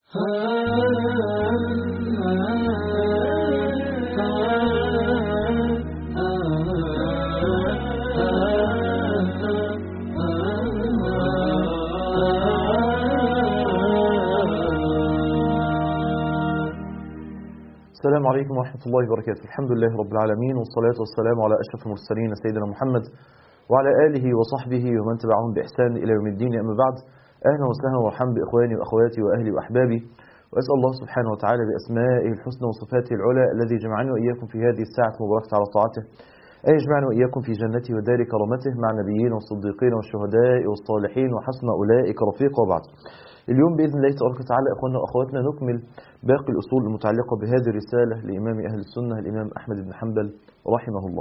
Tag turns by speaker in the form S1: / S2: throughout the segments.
S1: السلام عليكم ورحمة الله وبركاته الحمد لله رب العالمين والصلاة والسلام على أشرف المرسلين سيدنا محمد وعلى آله وصحبه ومن تبعهم بإحسان إلى يوم الدين أما بعد أهلا وسهلا ومرحبا بإخواني وأخواتي وأهلي وأحبابي وأسأل الله سبحانه وتعالى بأسمائه الحسنى وصفاته العلى الذي جمعني وإياكم في هذه الساعة المباركة على طاعته أن يجمعنا وإياكم في جنته ودار كرامته مع النبيين والصديقين والشهداء والصالحين وحسن أولئك رفيقا وبعد اليوم بإذن الله تبارك وتعالى إخواننا وأخواتنا نكمل باقي الأصول المتعلقة بهذه الرسالة لإمام أهل السنة الإمام أحمد بن حنبل رحمه الله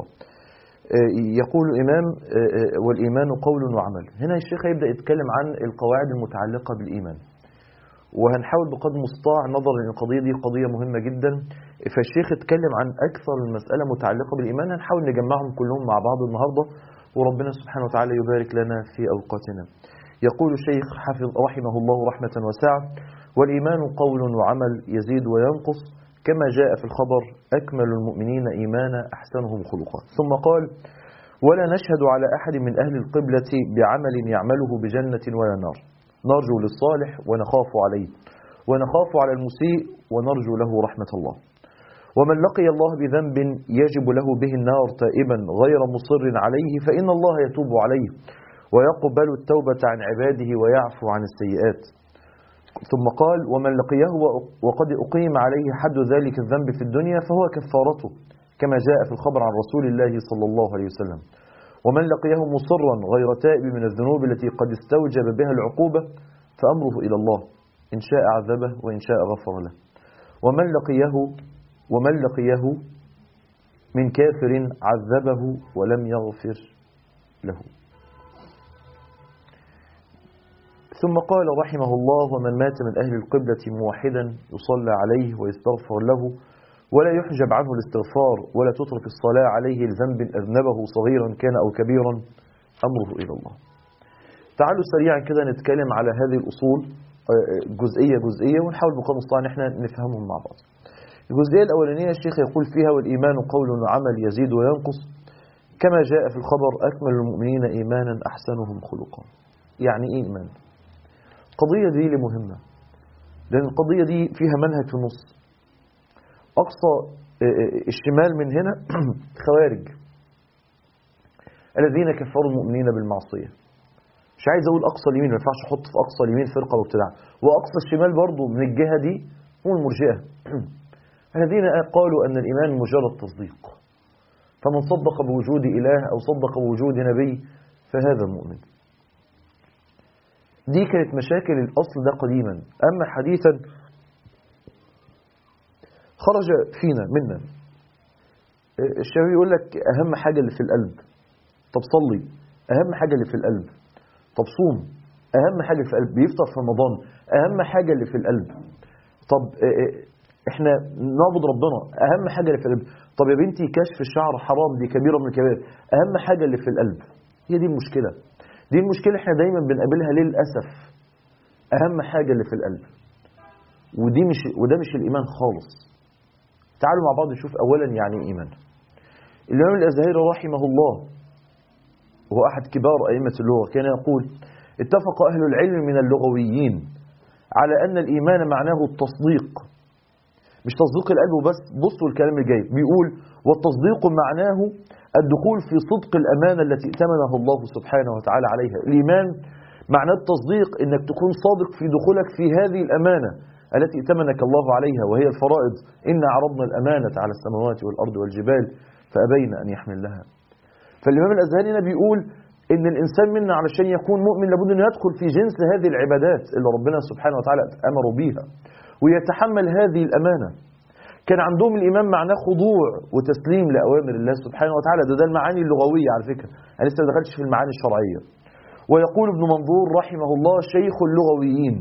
S1: يقول الإمام والإيمان قول وعمل هنا الشيخ يبدأ يتكلم عن القواعد المتعلقة بالإيمان وهنحاول بقدر المستطاع نظرا ان القضيه دي قضيه مهمه جدا فالشيخ اتكلم عن اكثر المساله متعلقه بالايمان هنحاول نجمعهم كلهم مع بعض النهارده وربنا سبحانه وتعالى يبارك لنا في اوقاتنا. يقول الشيخ حفظ رحمه الله رحمه واسعه والايمان قول وعمل يزيد وينقص كما جاء في الخبر اكمل المؤمنين ايمانا احسنهم خلقا ثم قال ولا نشهد على احد من اهل القبله بعمل يعمله بجنه ولا نار نرجو للصالح ونخاف عليه ونخاف على المسيء ونرجو له رحمة الله ومن لقي الله بذنب يجب له به النار تائبا غير مصر عليه فإن الله يتوب عليه ويقبل التوبة عن عباده ويعفو عن السيئات ثم قال ومن لقيه وقد أقيم عليه حد ذلك الذنب في الدنيا فهو كفارته كما جاء في الخبر عن رسول الله صلى الله عليه وسلم ومن لقيه مصرا غير تائب من الذنوب التي قد استوجب بها العقوبة فأمره إلى الله إن شاء عذبه وإن شاء غفر له ومن لقيه ومن لقيه من كافر عذبه ولم يغفر له ثم قال رحمه الله ومن مات من أهل القبلة موحدا يصلى عليه ويستغفر له ولا يحجب عنه الاستغفار ولا تترك الصلاة عليه لذنب أذنبه صغيرا كان أو كبيرا أمره إلى الله تعالوا سريعا كده نتكلم على هذه الأصول جزئية جزئية ونحاول بقدر المستطاع ان احنا نفهمهم مع بعض الجزئية الأولانية الشيخ يقول فيها والإيمان قول وعمل يزيد وينقص كما جاء في الخبر أكمل المؤمنين إيمانا أحسنهم خلقا يعني إيه إيمان القضية دي اللي مهمة لأن القضية دي فيها منهج في النص أقصى الشمال من هنا خوارج الذين كفروا المؤمنين بالمعصية مش عايز أقول أقصى اليمين ما ينفعش أحط في أقصى اليمين فرقة وابتداع وأقصى الشمال برضو من الجهة دي هم المرجئة الذين قالوا أن الإيمان مجرد تصديق فمن صدق بوجود إله أو صدق بوجود نبي فهذا المؤمن دي كانت مشاكل الأصل ده قديما أما حديثا خرج فينا منا الشافعي يقول لك أهم حاجة اللي في القلب طب صلي أهم حاجة اللي في القلب طب صوم أهم حاجة اللي في القلب بيفطر في رمضان أهم حاجة اللي في القلب طب احنا نعبد ربنا أهم حاجة اللي في القلب طب يا بنتي كشف الشعر حرام دي كبيرة من الكبائر أهم حاجة اللي في القلب هي دي المشكلة دي المشكلة احنا دايما بنقابلها للأسف أهم حاجة اللي في القلب ودي مش وده مش الإيمان خالص تعالوا مع بعض نشوف أولا يعني إيمان الإمام الأزهري رحمه الله وهو أحد كبار أئمة اللغة كان يقول اتفق أهل العلم من اللغويين على أن الإيمان معناه التصديق مش تصديق القلب وبس بصوا الكلام الجاي بيقول والتصديق معناه الدخول في صدق الأمانة التي ائتمنه الله سبحانه وتعالى عليها الإيمان معناه التصديق أنك تكون صادق في دخولك في هذه الأمانة التي ائتمنك الله عليها وهي الفرائض إنا عرضنا الأمانة على السماوات والأرض والجبال فأبين أن يحملنها فالإمام الأزهري هنا بيقول إن الإنسان منا علشان يكون مؤمن لابد أن يدخل في جنس هذه العبادات اللي ربنا سبحانه وتعالى أمره بيها ويتحمل هذه الأمانة كان عندهم الإيمان معناه خضوع وتسليم لأوامر الله سبحانه وتعالى ده ده المعاني اللغوية على فكرة أنا لسه ما دخلتش في المعاني الشرعية ويقول ابن منظور رحمه الله شيخ اللغويين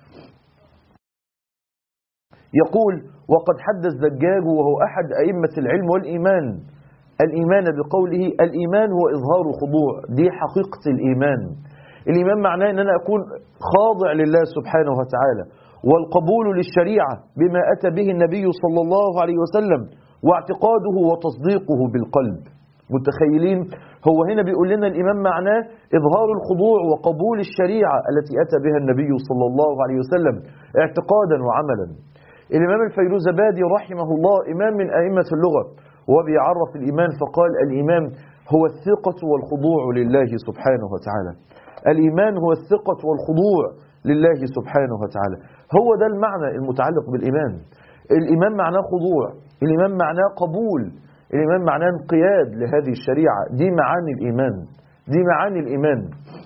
S1: يقول وقد حد الزجاج وهو أحد أئمة العلم والإيمان الإيمان بقوله الإيمان هو إظهار خضوع دي حقيقة الإيمان الإيمان معناه أن أنا أكون خاضع لله سبحانه وتعالى والقبول للشريعة بما أتى به النبي صلى الله عليه وسلم واعتقاده وتصديقه بالقلب متخيلين هو هنا بيقول لنا الإمام معناه إظهار الخضوع وقبول الشريعة التي أتى بها النبي صلى الله عليه وسلم اعتقادا وعملا الإمام الفيروزبادي رحمه الله إمام من أئمة اللغة وبيعرف الإيمان فقال الإيمان هو الثقة والخضوع لله سبحانه وتعالى الإيمان هو الثقة والخضوع لله سبحانه وتعالى هو ده المعنى المتعلق بالإيمان الإيمان معناه خضوع الإيمان معناه قبول الإيمان معناه انقياد لهذه الشريعة دي معاني الإيمان دي معاني الإيمان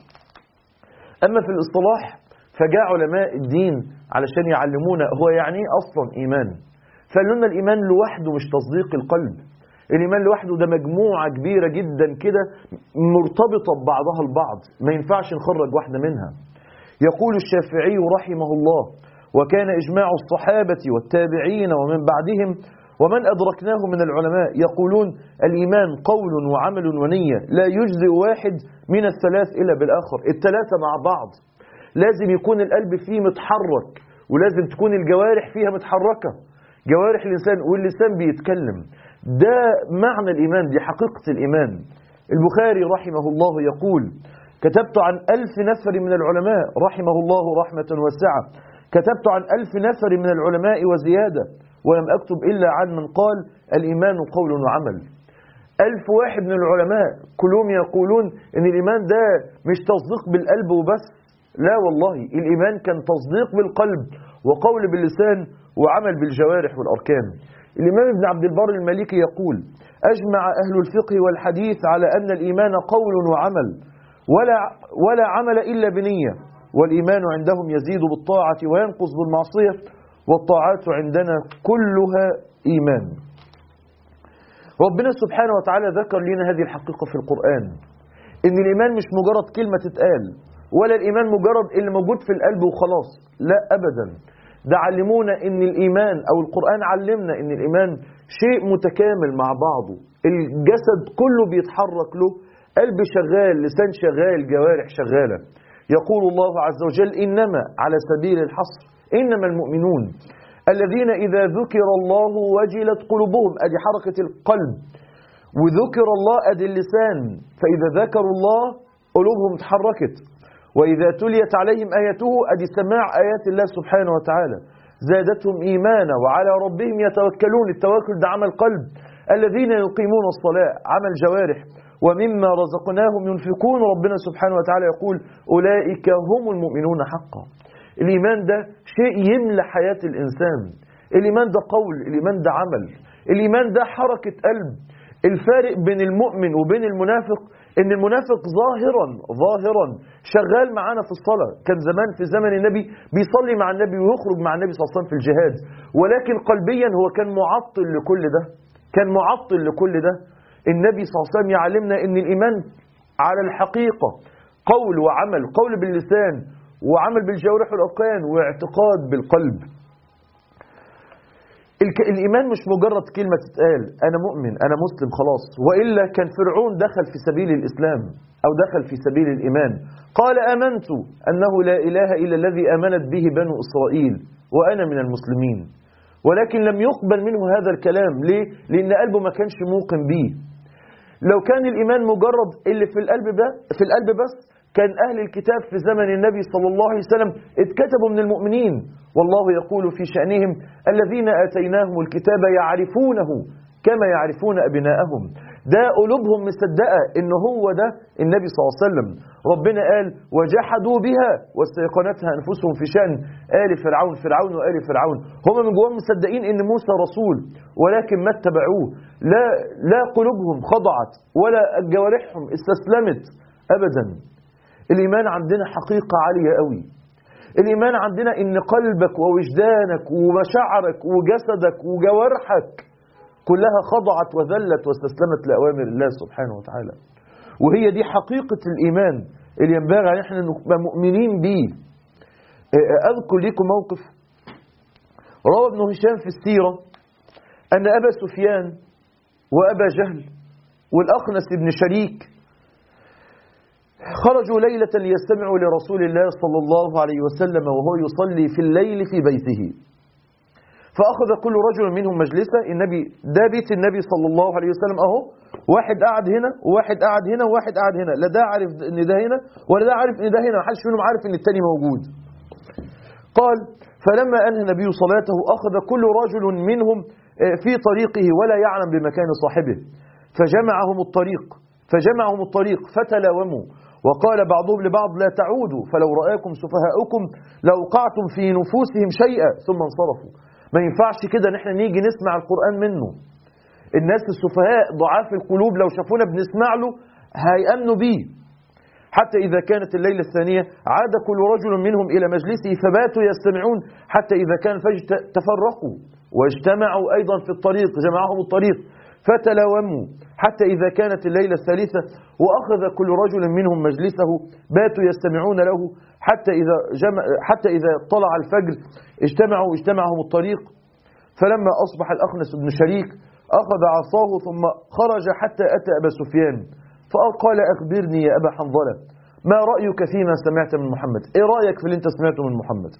S1: أما في الاصطلاح فجاء علماء الدين علشان يعلمونا هو يعني ايه أصلا إيمان فقالوا لنا الإيمان لوحده مش تصديق القلب الإيمان لوحده ده مجموعة كبيرة جدا كده مرتبطة ببعضها البعض ما ينفعش نخرج واحدة منها يقول الشافعي رحمه الله وكان إجماع الصحابة والتابعين ومن بعدهم ومن أدركناه من العلماء يقولون الإيمان قول وعمل ونية لا يجزئ واحد من الثلاث إلا بالآخر الثلاثة مع بعض لازم يكون القلب فيه متحرك ولازم تكون الجوارح فيها متحركة جوارح الإنسان واللسان بيتكلم ده معنى الإيمان دي حقيقة الإيمان البخاري رحمه الله يقول كتبت عن ألف نفر من العلماء رحمه الله رحمة واسعة كتبت عن ألف نفر من العلماء وزيادة ولم أكتب إلا عن من قال الإيمان قول وعمل ألف واحد من العلماء كلهم يقولون أن الإيمان ده مش تصديق بالقلب وبس لا والله الإيمان كان تصديق بالقلب وقول باللسان وعمل بالجوارح والأركان الإمام ابن عبد البر المالكي يقول أجمع أهل الفقه والحديث على أن الإيمان قول وعمل ولا, ولا عمل إلا بنية والإيمان عندهم يزيد بالطاعة وينقص بالمعصية والطاعات عندنا كلها إيمان ربنا سبحانه وتعالى ذكر لنا هذه الحقيقة في القرآن إن الإيمان مش مجرد كلمة تتقال ولا الإيمان مجرد اللي موجود في القلب وخلاص لا أبدا ده علمونا إن الإيمان أو القرآن علمنا إن الإيمان شيء متكامل مع بعضه الجسد كله بيتحرك له قلب شغال لسان شغال جوارح شغالة يقول الله عز وجل إنما على سبيل الحصر إنما المؤمنون الذين إذا ذكر الله وجلت قلوبهم أدي حركة القلب وذكر الله أدي اللسان فإذا ذكروا الله قلوبهم تحركت وإذا تليت عليهم آياته أدي سماع آيات الله سبحانه وتعالى زادتهم إيمانا وعلى ربهم يتوكلون التوكل ده عمل قلب الذين يقيمون الصلاة عمل جوارح ومما رزقناهم ينفقون ربنا سبحانه وتعالى يقول أولئك هم المؤمنون حقا الإيمان ده شيء يملى حياة الإنسان الإيمان ده قول الإيمان ده عمل الإيمان ده حركة قلب الفارق بين المؤمن وبين المنافق ان المنافق ظاهرا ظاهرا شغال معانا في الصلاة كان زمان في زمن النبي بيصلي مع النبي ويخرج مع النبي صلى الله عليه وسلم في الجهاد ولكن قلبيا هو كان معطل لكل ده كان معطل لكل ده النبي صلى الله عليه وسلم يعلمنا ان الايمان على الحقيقة قول وعمل قول باللسان وعمل بالجوارح والاركان واعتقاد بالقلب الإيمان مش مجرد كلمة تتقال أنا مؤمن أنا مسلم خلاص وإلا كان فرعون دخل في سبيل الإسلام أو دخل في سبيل الإيمان قال آمنت أنه لا إله إلا الذي آمنت به بنو إسرائيل وأنا من المسلمين ولكن لم يقبل منه هذا الكلام ليه؟ لأن قلبه ما كانش موقن به لو كان الإيمان مجرد اللي في القلب ده في القلب بس كان أهل الكتاب في زمن النبي صلى الله عليه وسلم اتكتبوا من المؤمنين والله يقول في شأنهم الذين آتيناهم الكتاب يعرفونه كما يعرفون أبناءهم ده قلوبهم مصدقة إن هو ده النبي صلى الله عليه وسلم ربنا قال وجحدوا بها واستيقنتها أنفسهم في شأن آل فرعون فرعون وآل فرعون هم من جواهم مصدقين إن موسى رسول ولكن ما اتبعوه لا, لا قلوبهم خضعت ولا جوارحهم استسلمت أبدا الإيمان عندنا حقيقة عالية قوي الإيمان عندنا إن قلبك ووجدانك ومشاعرك وجسدك وجوارحك كلها خضعت وذلت واستسلمت لأوامر الله سبحانه وتعالى وهي دي حقيقة الإيمان اللي ينبغي أن احنا نبقى مؤمنين به أذكر لكم موقف روى ابن هشام في السيرة أن أبا سفيان وأبا جهل والأقنس بن شريك خرجوا ليلة ليستمعوا لرسول الله صلى الله عليه وسلم وهو يصلي في الليل في بيته فأخذ كل رجل منهم مجلسه النبي ده بيت النبي صلى الله عليه وسلم أهو واحد قاعد هنا وواحد قاعد هنا وواحد قاعد هنا لا ده عارف ان ده هنا ولا ده عارف ان ده هنا محدش منهم عارف ان التاني موجود قال فلما أنهى النبي صلاته أخذ كل رجل منهم في طريقه ولا يعلم بمكان صاحبه فجمعهم الطريق فجمعهم الطريق فتلاوموا وقال بعضهم لبعض لا تعودوا فلو رآكم سفهاؤكم لأوقعتم في نفوسهم شيئا ثم انصرفوا ما ينفعش كده ان احنا نيجي نسمع القرآن منه الناس السفهاء ضعاف القلوب لو شافونا بنسمع له هيأمنوا بيه حتى إذا كانت الليلة الثانية عاد كل رجل منهم إلى مجلسه فباتوا يستمعون حتى إذا كان فجر تفرقوا واجتمعوا أيضا في الطريق جمعهم الطريق فتلاوموا حتى إذا كانت الليلة الثالثة وأخذ كل رجل منهم مجلسه باتوا يستمعون له حتى إذا, جمع حتى إذا طلع الفجر اجتمعوا اجتمعهم الطريق فلما أصبح الأخنس بن شريك أخذ عصاه ثم خرج حتى أتى أبا سفيان فقال أخبرني يا أبا حنظلة ما رأيك فيما سمعت من محمد إيه رأيك في اللي أنت سمعته من محمد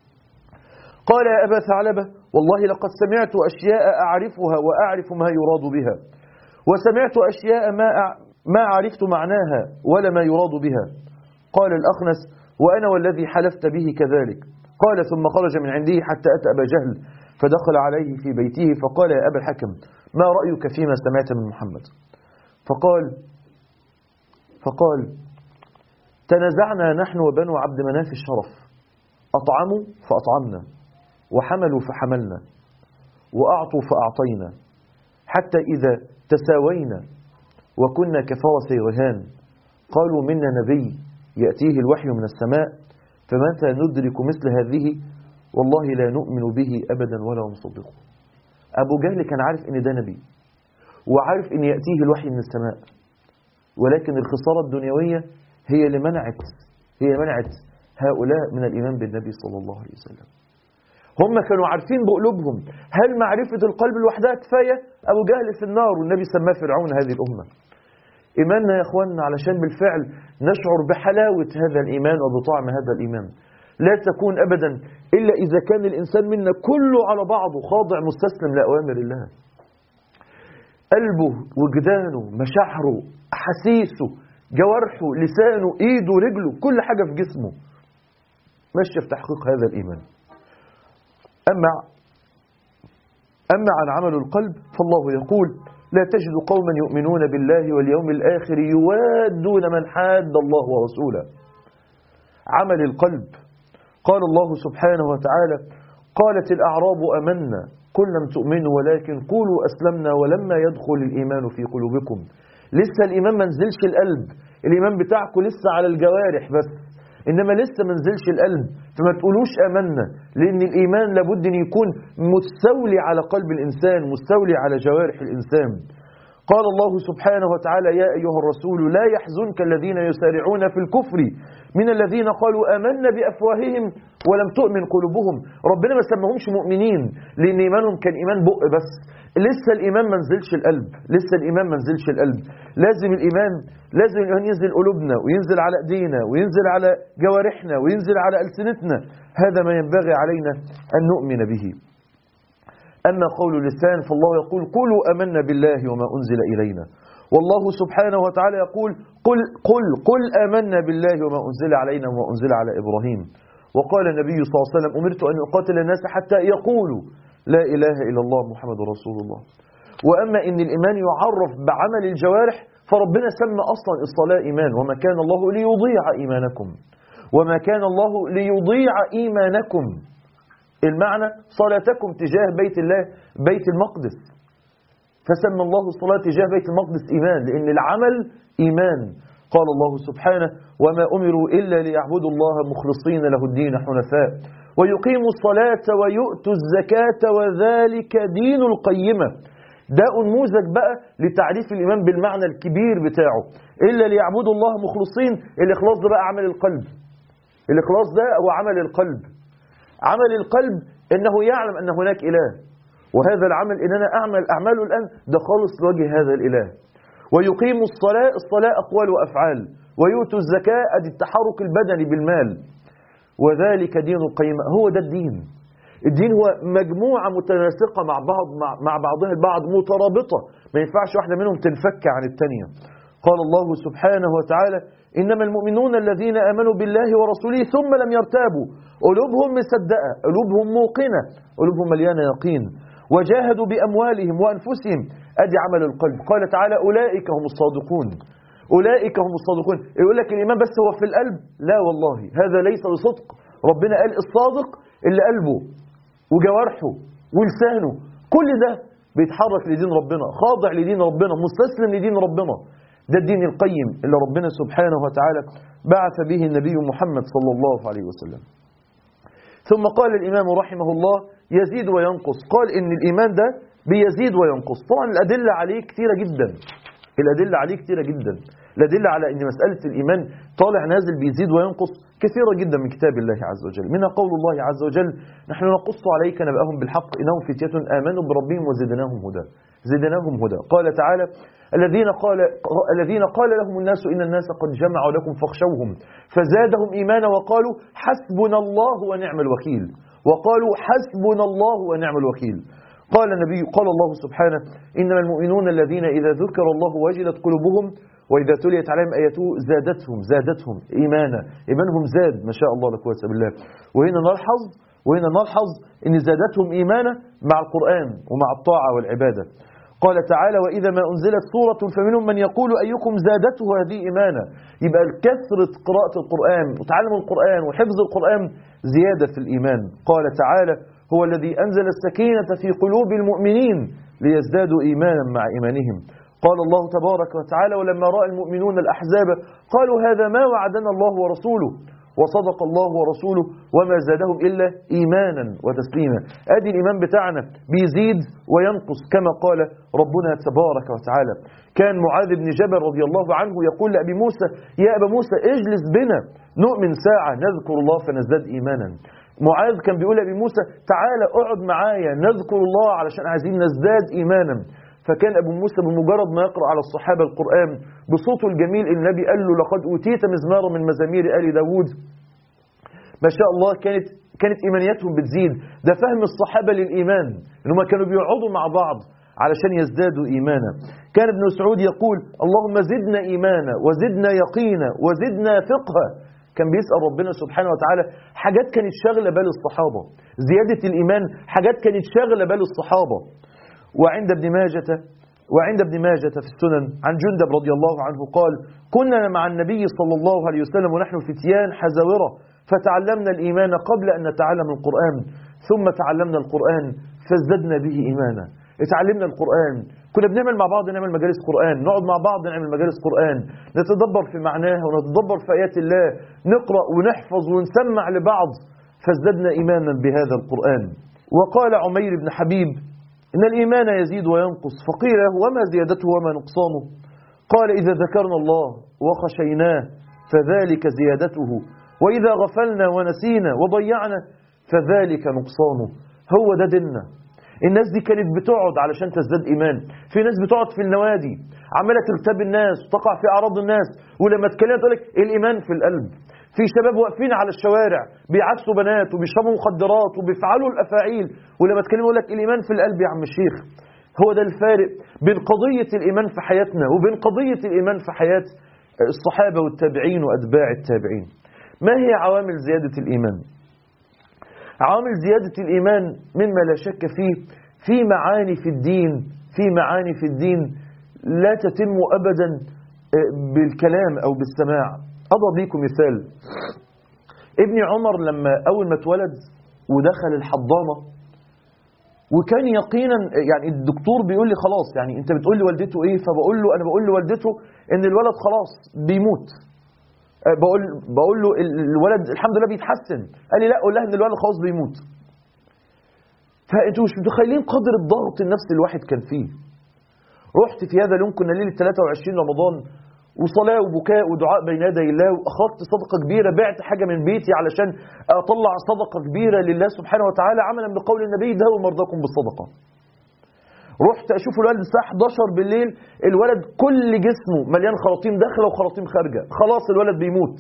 S1: قال يا أبا ثعلبة والله لقد سمعت أشياء أعرفها وأعرف ما يراد بها وسمعت أشياء ما ما عرفت معناها ولا ما يراد بها قال الأخنس وأنا والذي حلفت به كذلك قال ثم خرج من عنده حتى أتى أبا جهل فدخل عليه في بيته فقال يا أبا الحكم ما رأيك فيما سمعت من محمد فقال فقال تنازعنا نحن وبنو عبد مناف الشرف أطعموا فأطعمنا وحملوا فحملنا وأعطوا فأعطينا حتى إذا تساوينا وكنا كفرس رهان قالوا منا نبي يأتيه الوحي من السماء فمتى ندرك مثل هذه والله لا نؤمن به أبدا ولا نصدقه أبو جهل كان عارف إن ده نبي وعارف إن يأتيه الوحي من السماء ولكن الخسارة الدنيوية هي اللي منعت هي منعت هؤلاء من الإيمان بالنبي صلى الله عليه وسلم هم كانوا عارفين بقلوبهم هل معرفة القلب لوحدها كفاية أبو جهل في النار والنبي سماه فرعون هذه الأمة إيماننا يا أخواننا علشان بالفعل نشعر بحلاوة هذا الإيمان وبطعم هذا الإيمان لا تكون أبدا إلا إذا كان الإنسان منا كله على بعضه خاضع مستسلم لأوامر الله قلبه وجدانه مشاعره أحاسيسه جوارحه لسانه إيده رجله كل حاجة في جسمه ماشية في تحقيق هذا الإيمان أما أما عن عمل القلب فالله يقول لا تجد قوما يؤمنون بالله واليوم الآخر يوادون من حاد الله ورسوله عمل القلب قال الله سبحانه وتعالى قالت الأعراب أمنا قل لم تؤمنوا ولكن قولوا أسلمنا ولما يدخل الإيمان في قلوبكم لسه الإيمان ما نزلش القلب الإيمان بتاعكم لسه على الجوارح بس إنما لسه ما نزلش القلب فما تقولوش آمنا لأن الإيمان لابد أن يكون مستولي على قلب الإنسان مستولي على جوارح الإنسان قال الله سبحانه وتعالى يا أيها الرسول لا يحزنك الذين يسارعون في الكفر من الذين قالوا آمنا بأفواههم ولم تؤمن قلوبهم ربنا ما سماهمش مؤمنين لأن إيمانهم كان إيمان بق بس لسه الإيمان ما نزلش القلب لسه الإيمان ما نزلش القلب لازم الإيمان لازم الإيمان ينزل قلوبنا وينزل على أيدينا وينزل على جوارحنا وينزل على ألسنتنا هذا ما ينبغي علينا أن نؤمن به أما قول اللسان فالله يقول قولوا أمنا بالله وما أنزل إلينا والله سبحانه وتعالى يقول قل قل قل آمنا بالله وما أنزل علينا وما أنزل على إبراهيم وقال النبي صلى الله عليه وسلم أمرت أن أقاتل الناس حتى يقولوا لا إله إلا الله محمد رسول الله وأما إن الإيمان يعرف بعمل الجوارح فربنا سمى أصلا الصلاة إيمان وما كان الله ليضيع إيمانكم وما كان الله ليضيع إيمانكم المعنى صلاتكم تجاه بيت الله بيت المقدس فسمى الله الصلاة تجاه بيت المقدس إيمان لأن العمل إيمان قال الله سبحانه وما أمروا إلا ليعبدوا الله مخلصين له الدين حنفاء ويقيموا الصلاة ويؤتوا الزكاة وذلك دين القيمة ده نموذج بقى لتعريف الإيمان بالمعنى الكبير بتاعه إلا ليعبدوا الله مخلصين الإخلاص ده بقى عمل القلب الإخلاص ده هو عمل القلب عمل القلب إنه يعلم أن هناك إله وهذا العمل إن أنا أعمل أعماله الآن ده خالص لوجه هذا الإله ويقيم الصلاة الصلاة أقوال وأفعال ويؤتوا الزكاة أدي التحرك البدني بالمال وذلك دين القيمة هو ده الدين الدين هو مجموعة متناسقة مع بعض مع, مع بعضها البعض مترابطة ما ينفعش واحدة منهم تنفك عن الثانية قال الله سبحانه وتعالى إنما المؤمنون الذين آمنوا بالله ورسوله ثم لم يرتابوا قلوبهم مصدقة قلوبهم موقنة قلوبهم مليانة يقين وجاهدوا بأموالهم وأنفسهم أدي عمل القلب قال تعالى أولئك هم الصادقون أولئك هم الصادقون يقول لك الإيمان بس هو في القلب لا والله هذا ليس بصدق ربنا قال الصادق اللي قلبه وجوارحه ولسانه كل ده بيتحرك لدين ربنا خاضع لدين ربنا مستسلم لدين ربنا ده الدين القيم اللي ربنا سبحانه وتعالى بعث به النبي محمد صلى الله عليه وسلم ثم قال الإمام رحمه الله يزيد وينقص قال إن الإيمان ده بيزيد وينقص طبعا الأدلة عليه كثيرة جدا الأدلة عليه كثيرة جدا الأدلة على أن مسألة الإيمان طالع نازل بيزيد وينقص كثيرة جدا من كتاب الله عز وجل منها قول الله عز وجل نحن نقص عليك نبأهم بالحق إنهم فتية آمنوا بربهم وزدناهم هدى زدناهم هدى قال تعالى الذين قال الذين قال لهم الناس إن الناس قد جمعوا لكم فاخشوهم فزادهم إيمانا وقالوا حسبنا الله ونعم الوكيل وقالوا حسبنا الله ونعم الوكيل قال النبي قال الله سبحانه إنما المؤمنون الذين إذا ذكر الله وجلت قلوبهم وإذا تليت عليهم آياته زادتهم زادتهم إيمانا إيمانهم زاد ما شاء الله لا قوة إلا بالله وهنا نلحظ وهنا نلحظ إن زادتهم إيمانا مع القرآن ومع الطاعة والعبادة قال تعالى وإذا ما أنزلت سورة فمنهم من يقول أيكم زادته هذه إيمانا يبقى كثرة قراءة القرآن وتعلم القرآن وحفظ القرآن زيادة في الإيمان قال تعالى هو الذي أنزل السكينة في قلوب المؤمنين ليزدادوا إيمانا مع إيمانهم قال الله تبارك وتعالى ولما رأى المؤمنون الأحزاب قالوا هذا ما وعدنا الله ورسوله وصدق الله ورسوله وما زادهم إلا إيمانا وتسليما أدي الإيمان بتاعنا بيزيد وينقص كما قال ربنا تبارك وتعالى كان معاذ بن جبل رضي الله عنه يقول لأبي موسى يا أبا موسى اجلس بنا نؤمن ساعة نذكر الله فنزداد إيمانا معاذ كان بيقول لأبي موسى تعالى اقعد معايا نذكر الله علشان عايزين نزداد إيمانا فكان أبو موسى بمجرد ما يقرأ على الصحابة القرآن بصوته الجميل النبي قال له لقد أوتيت مزمارا من مزامير آل داود ما شاء الله كانت كانت إيمانياتهم بتزيد ده فهم الصحابة للإيمان إنهم كانوا بيقعدوا مع بعض علشان يزدادوا إيمانا كان ابن مسعود يقول اللهم زدنا إيمانا وزدنا يقينا وزدنا فقها كان بيسأل ربنا سبحانه وتعالى حاجات كانت شاغلة بال الصحابة زيادة الإيمان حاجات كانت شاغلة بال الصحابة وعند ابن ماجة وعند ابن ماجة في السنن عن جندب رضي الله عنه قال كنا مع النبي صلى الله عليه وسلم ونحن فتيان حزورة فتعلمنا الإيمان قبل أن نتعلم القرآن ثم تعلمنا القرآن فازددنا به إيمانا اتعلمنا القرآن كنا بنعمل مع بعض نعمل مجالس قرآن نقعد مع بعض نعمل مجالس قرآن نتدبر في معناها ونتدبر في آيات الله نقرأ ونحفظ ونسمع لبعض فازددنا إيمانا بهذا القرآن وقال عمير بن حبيب إن الإيمان يزيد وينقص فقيل له وما زيادته وما نقصانه قال إذا ذكرنا الله وخشيناه فذلك زيادته وإذا غفلنا ونسينا وضيعنا فذلك نقصانه هو ده ديننا الناس دي كانت بتقعد علشان تزداد إيمان في ناس بتقعد في النوادي عمالة تغتاب الناس وتقع في أعراض الناس ولما تكلمها تقول لك الإيمان في القلب في شباب واقفين على الشوارع بيعكسوا بنات وبيشربوا مخدرات وبيفعلوا الافاعيل ولما تكلموا يقول لك الايمان في القلب يا عم الشيخ هو ده الفارق بين قضيه الايمان في حياتنا وبين قضيه الايمان في حياه الصحابه والتابعين واتباع التابعين ما هي عوامل زياده الايمان عوامل زياده الايمان مما لا شك فيه في معاني في الدين في معاني في الدين لا تتم ابدا بالكلام او بالسماع أضرب ليكم مثال ابن عمر لما أول ما اتولد ودخل الحضانة وكان يقينا يعني الدكتور بيقول لي خلاص يعني انت بتقول لي والدته ايه فبقول له انا بقول لوالدته ان الولد خلاص بيموت بقول بقول له الولد الحمد لله بيتحسن قال لي لا قول لها ان الولد خلاص بيموت فانتوا مش متخيلين قدر الضغط النفسي الواحد كان فيه رحت في هذا اليوم كنا ليله 23 رمضان وصلاة وبكاء ودعاء بين يدي الله وأخذت صدقة كبيرة بعت حاجة من بيتي علشان أطلع صدقة كبيرة لله سبحانه وتعالى عملا بقول النبي دهوا مرضاكم بالصدقة رحت اشوف الولد الساعه 11 بالليل الولد كل جسمه مليان خراطيم داخله وخراطيم خارجه خلاص الولد بيموت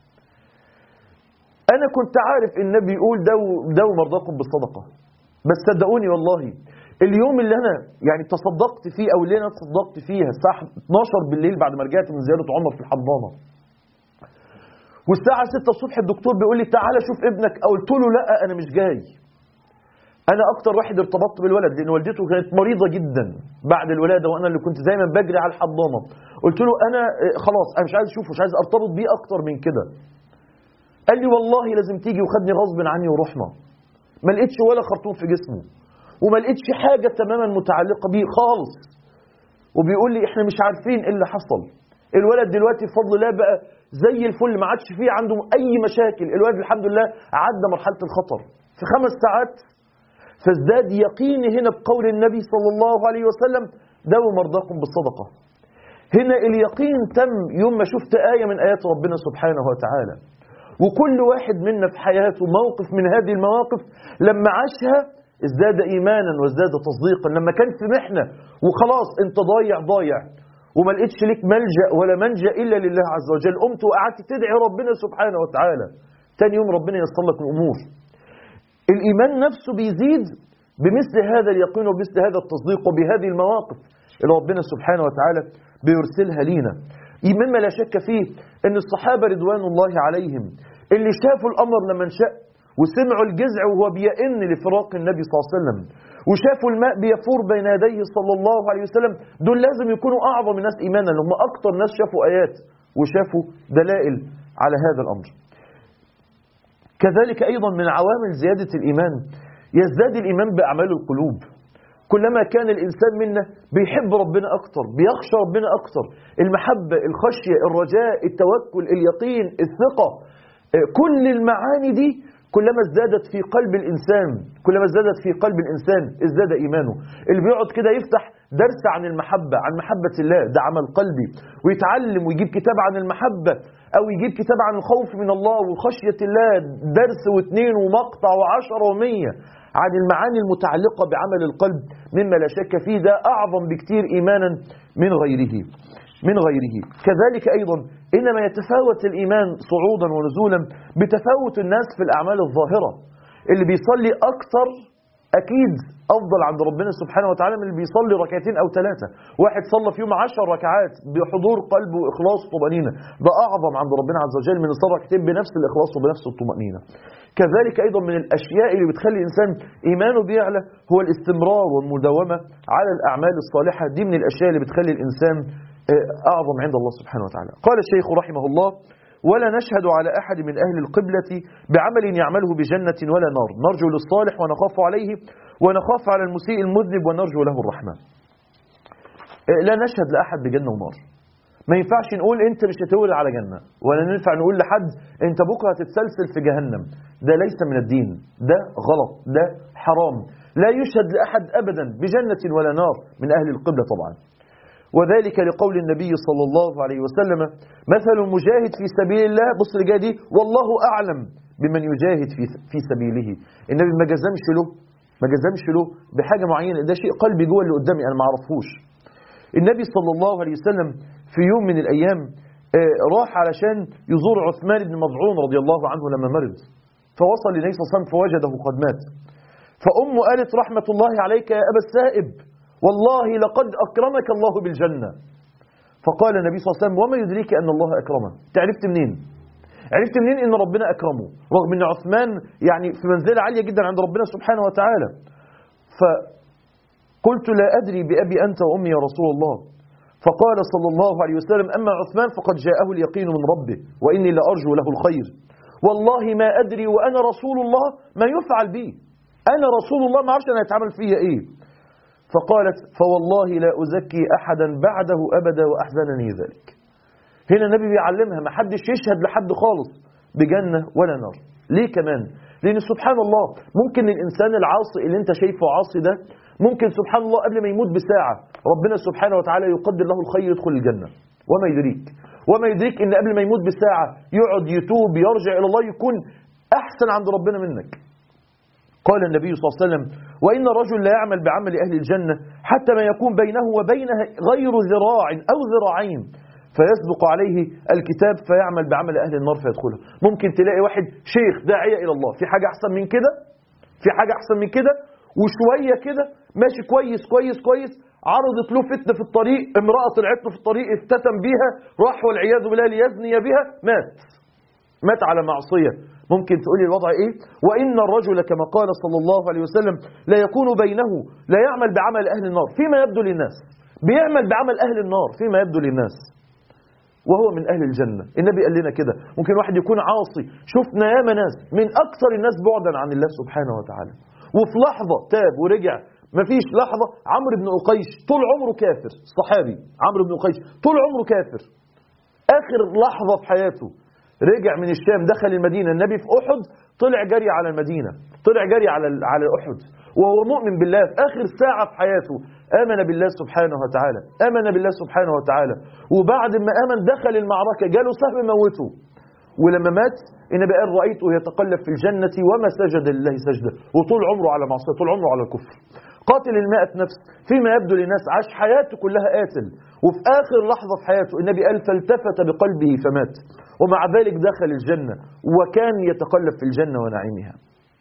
S1: انا كنت عارف ان النبي يقول دو دو مرضاكم بالصدقه بس صدقوني والله اليوم اللي انا يعني تصدقت فيه او اللي انا تصدقت فيها الساعه 12 بالليل بعد ما رجعت من زياره عمر في الحضانه والساعه 6 الصبح الدكتور بيقول لي تعالى شوف ابنك قلت له لا انا مش جاي انا اكتر واحد ارتبطت بالولد لان والدته كانت مريضه جدا بعد الولاده وانا اللي كنت دايما بجري على الحضانه قلت له انا آه، خلاص انا مش عايز اشوفه مش عايز ارتبط بيه اكتر من كده قال لي والله لازم تيجي وخدني غصب عني ورحنا ما لقيتش ولا خرطوم في جسمه وما لقيتش حاجه تماما متعلقه بيه خالص وبيقول لي احنا مش عارفين ايه اللي حصل الولد دلوقتي بفضل الله بقى زي الفل ما عادش فيه عنده اي مشاكل الولد الحمد لله عدى مرحله الخطر في خمس ساعات فازداد يقيني هنا بقول النبي صلى الله عليه وسلم داووا مرضاكم بالصدقه هنا اليقين تم يوم ما شفت آية من آيات ربنا سبحانه وتعالى وكل واحد منا في حياته موقف من هذه المواقف لما عاشها ازداد إيمانا وازداد تصديقا لما كان في محنة وخلاص انت ضايع ضايع وما لقيتش ليك ملجأ ولا منجأ إلا لله عز وجل قمت وقعدت تدعي ربنا سبحانه وتعالى تاني يوم ربنا ييسر لك الأمور الإيمان نفسه بيزيد بمثل هذا اليقين وبمثل هذا التصديق وبهذه المواقف اللي ربنا سبحانه وتعالى بيرسلها لينا مما لا شك فيه ان الصحابة رضوان الله عليهم اللي شافوا الأمر لما انشأ وسمعوا الجزع وهو بيئن لفراق النبي صلى الله عليه وسلم وشافوا الماء بيفور بين يديه صلى الله عليه وسلم دول لازم يكونوا أعظم الناس إيمانا اللي هم أكتر ناس شافوا آيات وشافوا دلائل على هذا الأمر كذلك أيضا من عوامل زيادة الإيمان يزداد الإيمان بأعمال القلوب كلما كان الإنسان منا بيحب ربنا أكتر بيخشى ربنا أكتر المحبة الخشية الرجاء التوكل اليقين الثقة آه، كل المعاني دي كلما ازدادت في قلب الإنسان كلما ازدادت في قلب الإنسان ازداد إيمانه اللي بيقعد كده يفتح درس عن المحبة عن محبة الله ده عمل قلبي ويتعلم ويجيب كتاب عن المحبة أو يجيب كتاب عن الخوف من الله وخشية الله درس واثنين ومقطع وعشرة ومية عن المعاني المتعلقة بعمل القلب مما لا شك فيه ده أعظم بكتير إيمانا من غيره من غيره كذلك أيضا إنما يتفاوت الإيمان صعودا ونزولا بتفاوت الناس في الأعمال الظاهرة اللي بيصلي أكثر أكيد أفضل عند ربنا سبحانه وتعالى من اللي بيصلي ركعتين أو ثلاثة واحد صلى في يوم عشر ركعات بحضور قلب وإخلاص وطمأنينة ده أعظم عند ربنا عز وجل من الصلاة ركعتين بنفس الإخلاص وبنفس الطمأنينة كذلك أيضا من الأشياء اللي بتخلي الإنسان إيمانه بيعلى هو الاستمرار والمداومة على الأعمال الصالحة دي من الأشياء اللي بتخلي الإنسان آه، أعظم عند الله سبحانه وتعالى قال الشيخ رحمه الله ولا نشهد على أحد من أهل القبلة بعمل يعمله بجنة ولا نار نرجو للصالح ونخاف عليه ونخاف على المسيء المذنب ونرجو له الرحمة آه، لا نشهد لأحد بجنة ونار ما ينفعش نقول انت مش هتولد على جنة ولا ننفع نقول لحد انت بكرة هتتسلسل في جهنم ده ليس من الدين ده غلط ده حرام لا يشهد لأحد أبدا بجنة ولا نار من أهل القبلة طبعا وذلك لقول النبي صلى الله عليه وسلم مثل المجاهد في سبيل الله بص اللي جاي دي والله أعلم بمن يجاهد في في سبيله النبي ما جزمش له ما جزمش له بحاجة معينة ده شيء قلبي جوه اللي قدامي أنا ما اعرفوش النبي صلى الله عليه وسلم في يوم من الأيام آه، راح علشان يزور عثمان بن مضعون رضي الله عنه لما مرض فوصل للنبي صلى الله عليه وسلم فوجده قد مات فأمه قالت رحمة الله عليك يا أبا السائب والله لقد أكرمك الله بالجنة فقال النبي صلى الله عليه وسلم وما يدريك أن الله أكرمه تعرفت منين عرفت منين ان ربنا اكرمه رغم ان عثمان يعني في منزله عاليه جدا عند ربنا سبحانه وتعالى فقلت لا ادري بابي انت وامي يا رسول الله فقال صلى الله عليه وسلم اما عثمان فقد جاءه اليقين من ربه واني لارجو له الخير والله ما ادري وانا رسول الله ما يفعل بي انا رسول الله ما اعرفش انا هيتعمل فيا ايه فقالت فوالله لا ازكي احدا بعده ابدا واحزنني ذلك هنا النبي بيعلمها ما حدش يشهد لحد خالص بجنة ولا نار ليه كمان لأن سبحان الله ممكن الإنسان العاصي اللي انت شايفه عاصي ده ممكن سبحان الله قبل ما يموت بساعة ربنا سبحانه وتعالى يقدر له الخير يدخل الجنة وما يدريك وما يدريك ان قبل ما يموت بساعة يقعد يتوب يرجع إلى الله يكون أحسن عند ربنا منك قال النبي صلى الله عليه وسلم وإن الرجل لا يعمل بعمل أهل الجنة حتى ما يكون بينه وبينها غير ذراع أو ذراعين فيسبق عليه الكتاب فيعمل بعمل أهل النار فيدخلها ممكن تلاقي واحد شيخ داعية إلى الله في حاجة أحسن من كده في حاجة أحسن من كده وشوية كده ماشي كويس كويس كويس عرضت له فتنة في الطريق امرأة طلعت له في الطريق افتتن بيها راح والعياذ بالله ليزني بها مات مات على معصية ممكن تقولي الوضع ايه وإن الرجل كما قال صلى الله عليه وسلم لا يكون بينه لا يعمل بعمل أهل النار فيما يبدو للناس بيعمل بعمل أهل النار فيما يبدو للناس وهو من أهل الجنة النبي قال لنا كده ممكن واحد يكون عاصي شفنا ياما ناس من أكثر الناس بعدا عن الله سبحانه وتعالى وفي لحظة تاب ورجع مفيش لحظة عمرو بن أقيش طول عمره كافر صحابي عمرو بن أقيش طول عمره كافر آخر لحظة في حياته رجع من الشام دخل المدينة النبي في أحد طلع جري على المدينة طلع جري على على أحد وهو مؤمن بالله في آخر ساعة في حياته آمن بالله سبحانه وتعالى آمن بالله سبحانه وتعالى وبعد ما آمن دخل المعركة جاله سهم موته ولما مات النبي قال رأيته يتقلب في الجنة وما سجد لله سجدة وطول عمره على معصية طول عمره على الكفر قاتل المائة نفس فيما يبدو للناس عاش حياته كلها قاتل وفي آخر لحظة في حياته النبي قال فالتفت بقلبه فمات ومع ذلك دخل الجنة وكان يتقلب في الجنة ونعيمها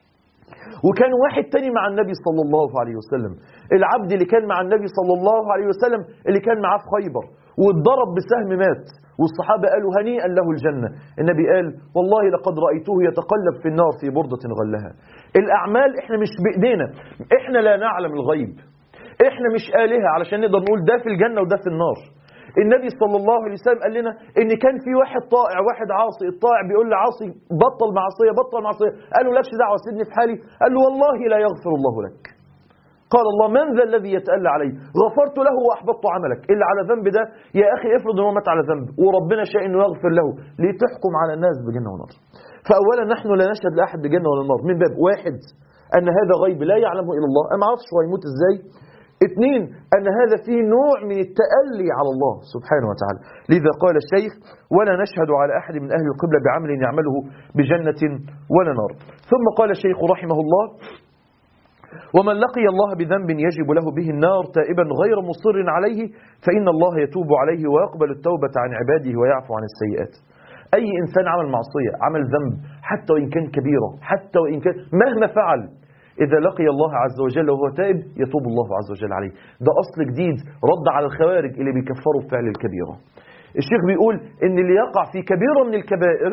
S1: وكان واحد تاني مع النبي صلى الله عليه وسلم العبد اللي كان مع النبي صلى الله عليه وسلم اللي كان معاه في خيبر واتضرب بسهم مات والصحابة قالوا هنيئا له الجنة النبي قال والله لقد رأيته يتقلب في النار في بردة غلها الأعمال احنا مش بإيدينا احنا لا نعلم الغيب احنا مش آلهة علشان نقدر نقول ده في الجنة وده في النار النبي صلى الله عليه وسلم قال لنا ان كان في واحد طائع واحد عاصي الطائع بيقول لعاصي بطل معصيه بطل معصيه قال له لكش دعوه سيبني في حالي قال له والله لا يغفر الله لك قال الله من ذا الذي يتألى علي غفرت له وأحبطت عملك إلا على ذنب ده يا أخي افرض أنه مات على ذنب وربنا شاء أنه يغفر له ليه تحكم على الناس بجنة ونار فأولا نحن لا نشهد لأحد بجنة ولا نار من باب واحد أن هذا غيب لا يعلمه إلا الله أنا ما أعرفش هو يموت إزاي اثنين أن هذا فيه نوع من التألي على الله سبحانه وتعالى لذا قال الشيخ ولا نشهد على أحد من أهل القبلة بعمل يعمله بجنة ولا نار ثم قال الشيخ رحمه الله ومن لقي الله بذنب يجب له به النار تائبا غير مصر عليه فإن الله يتوب عليه ويقبل التوبة عن عباده ويعفو عن السيئات أي إنسان عمل معصية عمل ذنب حتى وإن كان كبيرة حتى وإن كان مهما فعل إذا لقي الله عز وجل وهو تائب يتوب الله عز وجل عليه ده أصل جديد رد على الخوارج اللي بيكفروا بفعل الكبيرة الشيخ بيقول إن اللي يقع في كبيرة من الكبائر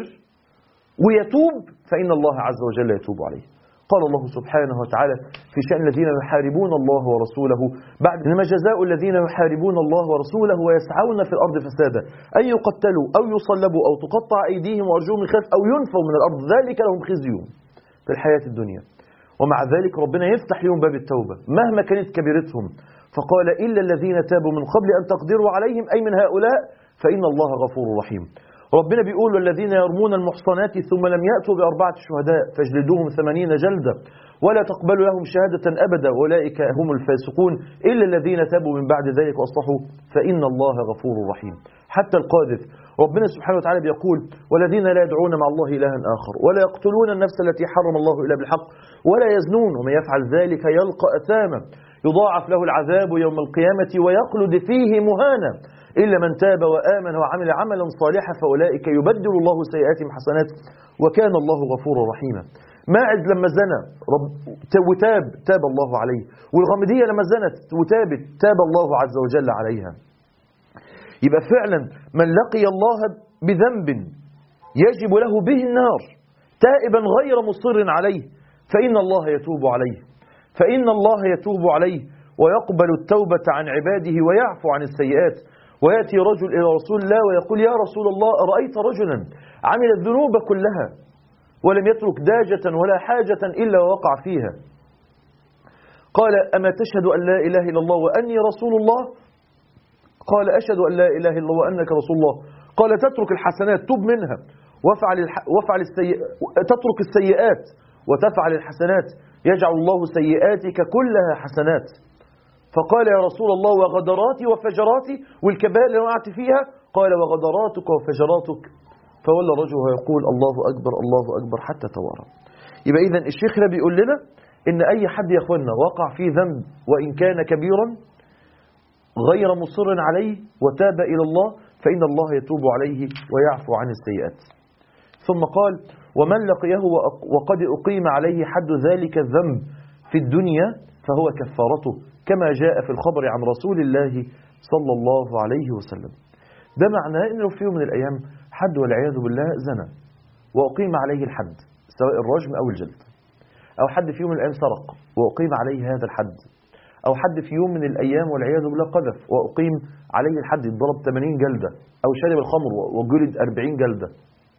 S1: ويتوب فإن الله عز وجل يتوب عليه قال الله سبحانه وتعالى في شأن الذين يحاربون الله ورسوله بعد إنما جزاء الذين يحاربون الله ورسوله ويسعون في الأرض فسادا أن يقتلوا أو يصلبوا أو تقطع أيديهم وأرجلهم من خلف أو ينفوا من الأرض ذلك لهم خزي في الحياة الدنيا ومع ذلك ربنا يفتح لهم باب التوبة مهما كانت كبيرتهم فقال إلا الذين تابوا من قبل أن تقدروا عليهم أي من هؤلاء فإن الله غفور رحيم ربنا بيقول والذين يرمون المحصنات ثم لم يأتوا بأربعة شهداء فاجلدوهم ثمانين جلدة ولا تقبلوا لهم شهادة أبدا أولئك هم الفاسقون إلا الذين تابوا من بعد ذلك وأصلحوا فإن الله غفور رحيم حتى القاذف ربنا سبحانه وتعالى بيقول والذين لا يدعون مع الله إلها آخر ولا يقتلون النفس التي حرم الله إلا بالحق ولا يزنون ومن يفعل ذلك يلقى أثاما يضاعف له العذاب يوم القيامة ويخلد فيه مهانا إلا من تاب وآمن وعمل عملا صالحا فأولئك يبدل الله سيئاتهم حسنات وكان الله غفورا رحيما ماعز لما زنى رب وتاب تاب الله عليه والغامدية لما زنت وتابت تاب الله عز وجل عليها يبقى فعلا من لقي الله بذنب يجب له به النار تائبا غير مصر عليه فإن الله يتوب عليه فإن الله يتوب عليه ويقبل التوبة عن عباده ويعفو عن السيئات ويأتي رجل إلى رسول الله ويقول يا رسول الله أرأيت رجلا عمل الذنوب كلها ولم يترك داجة ولا حاجة إلا ووقع فيها قال أما تشهد أن لا إله إلا الله وأني رسول الله قال أشهد أن لا إله إلا الله وأنك رسول الله قال تترك الحسنات تب منها وافعل, الح... وافعل السي... تترك السيئات وتفعل الحسنات يجعل الله سيئاتك كلها حسنات فقال يا رسول الله وغدراتي وفجراتي والكبائر اللي وقعت فيها قال وغدراتك وفجراتك فولى الرجل ويقول الله أكبر الله أكبر حتى توارى يبقى إذا الشيخ ده بيقول لنا إن أي حد يا أخوانا وقع في ذنب وإن كان كبيرا غير مصر عليه وتاب إلى الله فإن الله يتوب عليه ويعفو عن السيئات ثم قال ومن لقيه وأق- وقد أقيم عليه حد ذلك الذنب في الدنيا فهو كفارته كما جاء في الخبر عن رسول الله صلى الله عليه وسلم ده معناه أنه لو في يوم من الأيام حد والعياذ بالله زنى وأقيم عليه الحد سواء الرجم أو الجلد أو حد في يوم من الأيام سرق وأقيم عليه هذا الحد أو حد في يوم من الأيام والعياذ بالله قذف وأقيم عليه الحد يتضرب 80 جلدة أو شرب الخمر وجلد 40 جلدة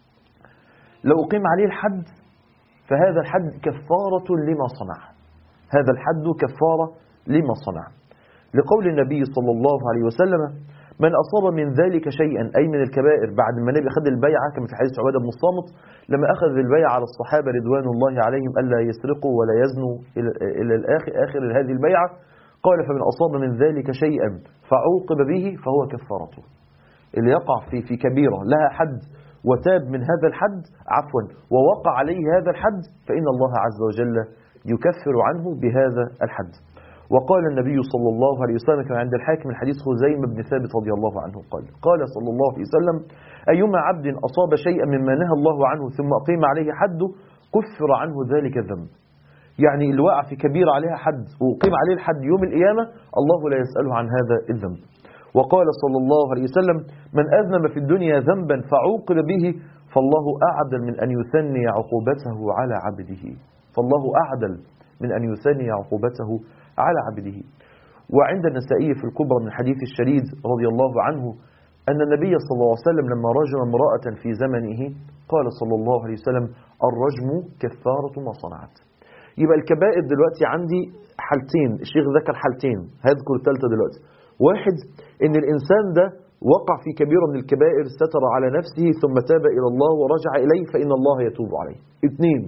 S1: لو أقيم عليه الحد فهذا الحد كفارة لما صنع هذا الحد كفارة لما صنع لقول النبي صلى الله عليه وسلم من أصاب من ذلك شيئا أي من الكبائر بعد ما النبي أخذ البيعة كما في حديث عبادة بن الصامت لما أخذ البيعة على الصحابة رضوان الله عليهم ألا يسرقوا ولا يزنوا إلى- إلى الآخر آخر هذه البيعة قال فمن أصاب من ذلك شيئا فعوقب به فهو كفارته اللي يقع في في كبيرة لها حد وتاب من هذا الحد عفوا ووقع عليه هذا الحد فإن الله عز وجل يكفر عنه بهذا الحد وقال النبي صلى الله عليه وسلم كما عند الحاكم الحديث خزيمة بن ثابت رضي الله عنه قال قال صلى الله عليه وسلم أيما عبد أصاب شيئا مما نهى الله عنه ثم أقيم عليه حده كفر عنه ذلك الذنب يعني اللي وقع في كبيرة عليها حد وقيم عليه الحد يوم القيامة الله لا يسأله عن هذا الذنب وقال صلى الله عليه وسلم من أذنب في الدنيا ذنبا فعوقب به فالله أعدل من أن يثني عقوبته على عبده فالله أعدل من أن يثني عقوبته على عبده وعند النسائي في الكبرى من حديث الشريد رضي الله عنه أن النبي صلى الله عليه وسلم لما رجم امرأة في زمنه قال صلى الله عليه وسلم الرجم كفارة ما صنعت يبقى الكبائر دلوقتي عندي حالتين الشيخ ذكر حالتين هذكر الثالثة دلوقتي واحد ان الانسان ده وقع في كبيرة من الكبائر ستر على نفسه ثم تاب الى الله ورجع اليه فان الله يتوب عليه اثنين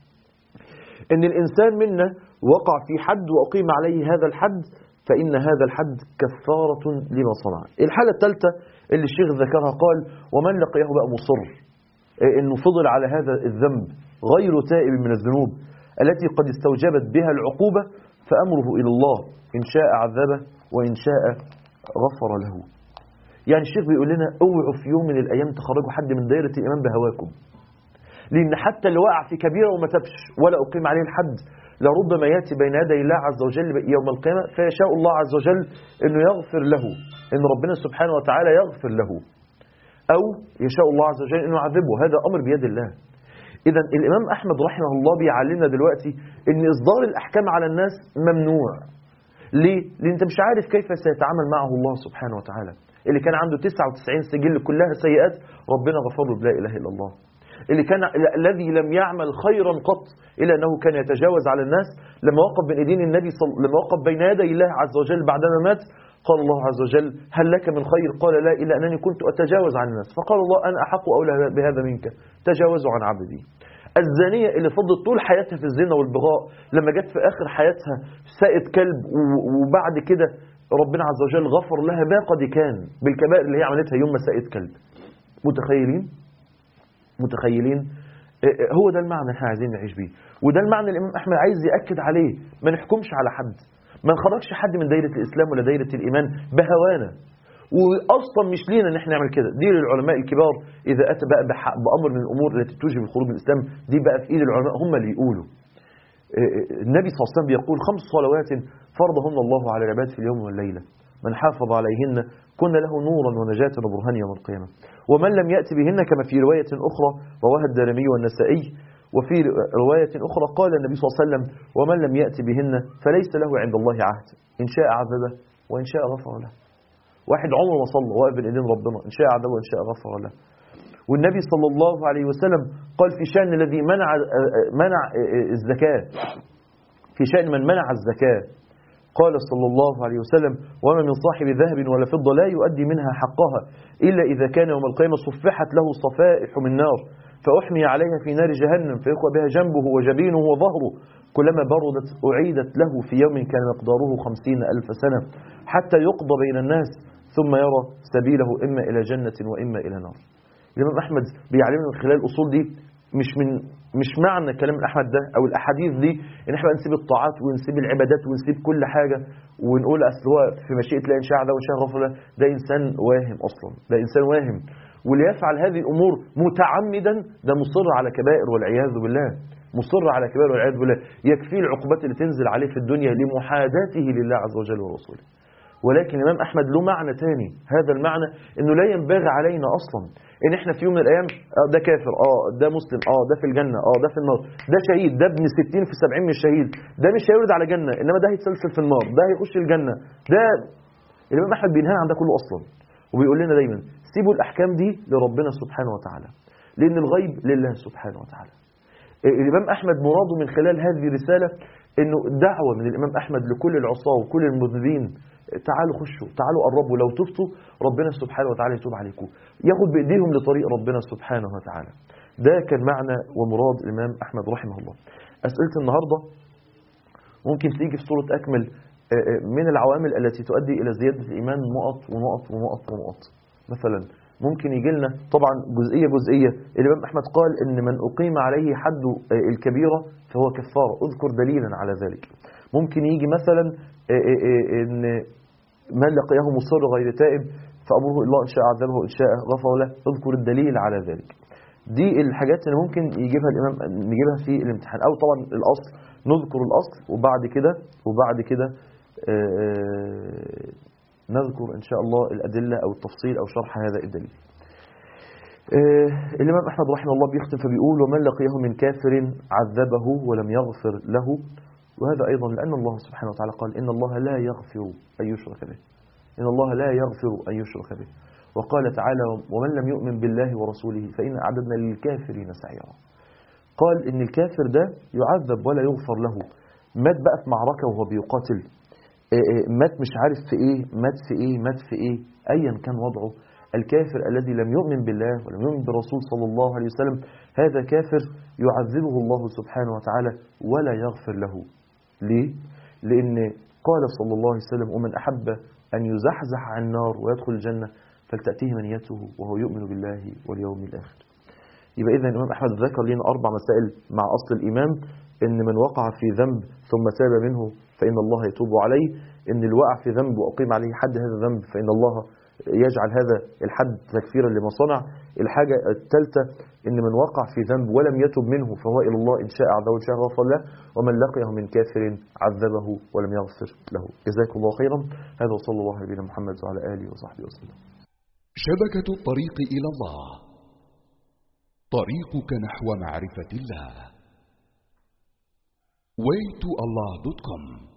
S1: ان الانسان منا وقع في حد واقيم عليه هذا الحد فان هذا الحد كفارة لما صنع الحالة الثالثة اللي الشيخ ذكرها قال ومن لقيه بقى مصر إيه انه فضل على هذا الذنب غير تائب من الذنوب التي قد استوجبت بها العقوبة فأمره إلى الله إن شاء عذبه وإن شاء غفر له يعني الشيخ بيقول لنا اوعوا في يوم من الأيام تخرجوا حد من دائرة الإيمان بهواكم لأن حتى اللي وقع في كبيرة وما تبش ولا أقيم عليه الحد لربما يأتي بين يدي الله عز وجل يوم القيامة فيشاء الله عز وجل أنه يغفر له أن ربنا سبحانه وتعالى يغفر له أو يشاء الله عز وجل أنه يعذبه هذا أمر بيد الله إذا الإمام أحمد رحمه الله بيعلمنا دلوقتي أن إصدار الأحكام على الناس ممنوع ليه؟ لأن أنت مش عارف كيف سيتعامل معه الله سبحانه وتعالى اللي كان عنده 99 سجل كلها سيئات ربنا غفر له بلا إله إلا الله اللي كان الذي لم يعمل خيرا قط إلا أنه كان يتجاوز على الناس لما وقف بين ايدين النبي صل... لما وقف بين يدي الله عز وجل بعدما مات قال الله عز وجل هل لك من خير قال لا إلا أنني كنت أتجاوز عن الناس فقال الله أنا أحق أولى بهذا منك تجاوزوا عن عبدي الزانية اللي فضلت طول حياتها في الزنا والبغاء لما جت في آخر حياتها سائت كلب و- وبعد كده ربنا عز وجل غفر لها ما قد كان بالكبائر اللي هي عملتها يوم ما سائت كلب متخيلين متخيلين إيه إيه هو ده المعنى اللي احنا عايزين نعيش بيه وده المعنى اللي الامام احمد عايز ياكد عليه ما نحكمش على حد ما نخرجش حد من دايره الاسلام ولا دايره الايمان بهوانا واصلا مش لينا ان احنا نعمل كده دي للعلماء الكبار اذا اتى بقى بح- بامر من الامور التي توجب الخروج من الاسلام دي بقى في ايد العلماء هم اللي يقولوا إيه إيه النبي صلى الله عليه وسلم بيقول خمس صلوات فرضهن الله على العباد في اليوم والليله من حافظ عليهن كن له نورا ونجاة وبرهان يوم القيامة ومن لم يأتي بهن كما في رواية أخرى رواها الدارمي والنسائي وفي رواية أخرى قال النبي صلى الله عليه وسلم ومن لم يأتي بهن فليس له عند الله عهد إن شاء عذبه وإن شاء غفر له واحد عمره ما صلى واقف بين ايدين ربنا إن شاء عذبه وإن شاء غفر له والنبي صلى الله عليه وسلم قال في شأن الذي منع منع الزكاة في شأن من منع الزكاة قال صلى الله عليه وسلم وما من صاحب ذهب ولا فضة لا يؤدي منها حقها إلا إذا كان يوم القيامة صفحت له صفائح من نار فأحمي عليها في نار جهنم فيقوى بها جنبه وجبينه وظهره كلما بردت أعيدت له في يوم كان مقداره خمسين ألف سنة حتى يقضى بين الناس ثم يرى سبيله إما إلى جنة وإما إلى نار الإمام أحمد بيعلمنا من خلال الأصول دي مش من مش معنى كلام احمد ده او الاحاديث دي ان احنا نسيب الطاعات ونسيب العبادات ونسيب كل حاجه ونقول اصل هو في مشيئه الله ان شاء ده وان شاء غفر له ده انسان واهم اصلا ده انسان واهم واللي يفعل هذه الامور متعمدا ده مصر على كبائر والعياذ بالله مصر على كبائر والعياذ بالله يكفيه العقوبات اللي تنزل عليه في الدنيا لمحاداته لله عز وجل ورسوله ولكن الامام احمد له معنى تاني هذا المعنى انه لا ينبغي علينا اصلا ان احنا في يوم من الايام آه ده كافر اه ده مسلم اه ده في الجنه اه ده في النار ده شهيد ده ابن 60 في 70 مش شهيد ده مش هيورد على جنه انما ده هيتسلسل في النار ده هيخش الجنه ده الامام احمد بينهانا عن ده كله اصلا وبيقول لنا دايما سيبوا الاحكام دي لربنا سبحانه وتعالى لان الغيب لله سبحانه وتعالى الامام احمد مراده من خلال هذه الرساله انه دعوه من الامام احمد لكل العصاه وكل المذنبين تعالوا خشوا تعالوا قربوا لو تبتوا ربنا سبحانه وتعالى يتوب عليكم ياخد بايديهم لطريق ربنا سبحانه وتعالى ده كان معنى ومراد الامام احمد رحمه الله اسئله النهارده ممكن تيجي في صوره اكمل من العوامل التي تؤدي الى زياده الايمان نقط ونقط ونقط ونقط مثلا ممكن يجي لنا طبعا جزئيه جزئيه الامام احمد قال ان من اقيم عليه حد الكبيره فهو كفاره اذكر دليلا على ذلك ممكن يجي مثلا ان من لقيه مصر غير تائب فامره الله ان شاء عذبه ان شاء غفر له اذكر الدليل على ذلك دي الحاجات اللي ممكن يجيبها الامام نجيبها في الامتحان او طبعا الاصل نذكر الاصل وبعد كده وبعد كده نذكر ان شاء الله الادله او التفصيل او شرح هذا الدليل الامام احمد رحمه الله بيختم فبيقول ومن لقيه من كافر عذبه ولم يغفر له وهذا أيضا لأن الله سبحانه وتعالى قال إن الله لا يغفر أن يشرك به إن الله لا يغفر أن يشرك به وقال تعالى ومن لم يؤمن بالله ورسوله فإن أعددنا للكافرين سعيرا قال إن الكافر ده يعذب ولا يغفر له مات بقى في معركة وهو بيقاتل مات مش عارف في إيه مات في إيه مات في إيه أيا كان وضعه الكافر الذي لم يؤمن بالله ولم يؤمن بالرسول صلى الله عليه وسلم هذا كافر يعذبه الله سبحانه وتعالى ولا يغفر له ليه؟ لأن قال صلى الله عليه وسلم ومن أحب أن يزحزح عن النار ويدخل الجنة فلتأتيه منيته وهو يؤمن بالله واليوم الآخر يبقى إذا الإمام أحمد ذكر لنا أربع مسائل مع أصل الإيمان إن من وقع في ذنب ثم تاب منه فإن الله يتوب عليه إن اللي وقع في ذنب وأقيم عليه حد هذا الذنب فإن الله يجعل هذا الحد تكفيرا لما صنع الحاجة الثالثة إن من وقع في ذنب ولم يتب منه فهو إلى الله إن شاء عذبه وإن شاء غفر له ومن لقيه من كافر عذبه ولم يغفر له جزاكم الله خيرا هذا وصلى الله على نبينا محمد وعلى آله وصحبه وسلم
S2: شبكة الطريق إلى الله طريقك نحو معرفة الله waytoallah.com